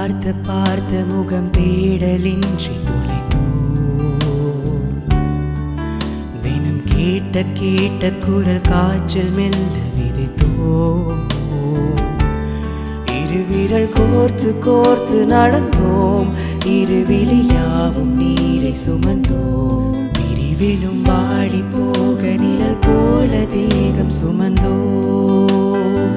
பார்த்து பார்த்து முகம் தேடலின்றி தொலைந்தோம் தினம் கேட்ட கேட்ட குரல் காற்றில் மெல்ல விதைத்தோம் இரு விரல் கோர்த்து கோர்த்து நடந்தோம் இரு விழியாவும் நீரை சுமந்தோம் பிரிவிலும் வாடி போக நிழல் போல தேகம் சுமந்தோம்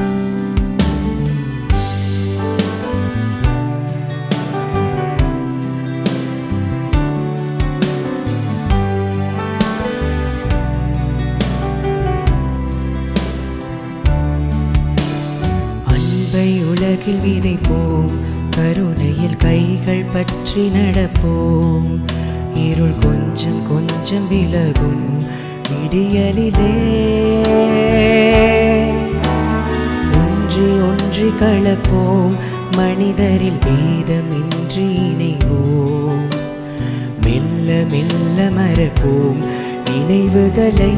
அன்பை உலகில் விதைப்போம் கருணையில் கைகள் பற்றி நடப்போம் இருள் கொஞ்சம் கொஞ்சம் விலகும் விடியலிலே ஒன்றி ஒன்றி கலப்போம் மனிதரில் வேதமின்றி இணைவோம் மெல்ல மெல்ல மறப்போம் நினைவுகளை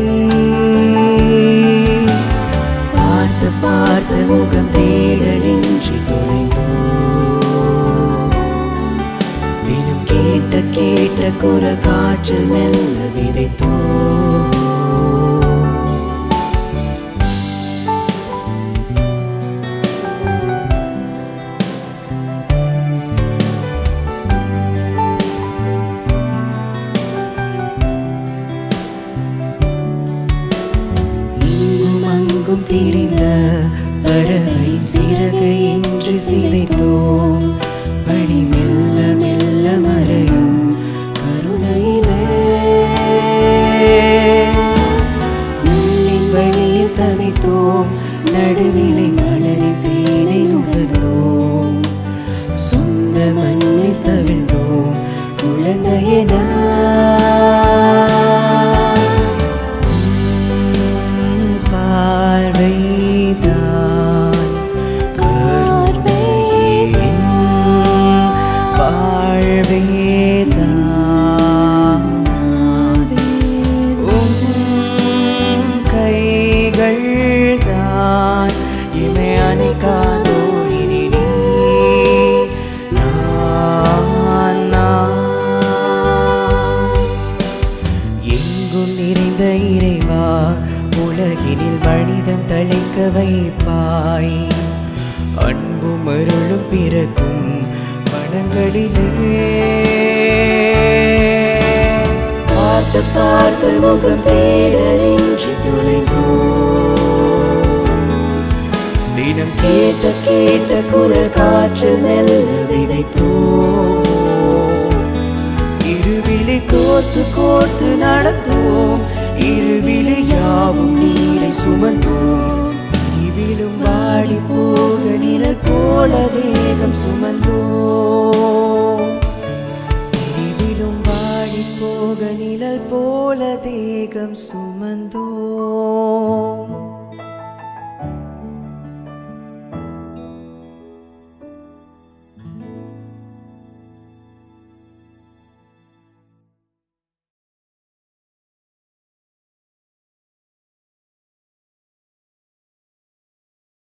பார்த்து பார்த்து முகம் தேடலின்றி தொலைந்தோம் தினம் கேட்ட கேட்ட குரல் காற்றில் மெல்ல விதைத்தோம் இங்கும் அங்கும் திரிந்த பறவை சிறகை என்று சிதைத்தோம் வழி மெல்ல மெல்ல மறையும் கருணையிலே முள்ளின் வழியில் தவித்தோம் நடுவிலை மலரின் தேனை நுகர்ந்தோம் சொந்த மண்ணில் தவிழ்ந்தோம் குழந்தையன பார்வைதான் கருணையின் வாழ்வேதான் உம் கைகள்தான் இமை அணைக்காதோ இனி நீ நான் நான் எங்கும் நிறைந்த இறைவா உலகினில் மனிதம் தழைக்க வைப்பாய் அன்பும் அருளும் பிறக்கும் மனங்களிலே பார்த்து பார்த்து முகம் தேடலின்றி தொலைந்தோம் தினம் கேட்ட கேட்ட குரல் காற்றில் மெல்ல விதைத்தோம் இருவிழி கோர்த்து கோர்த்து நடந்தோம் இருவிழி யாவும் நீரை சுமந்தோம் பிரிவிலும் வாடி போக நிழல் போல தேகம் சுமந்தோம் பிரிவிலும் வாடி போக நிழல் போல தேகம் சுமந்தோம்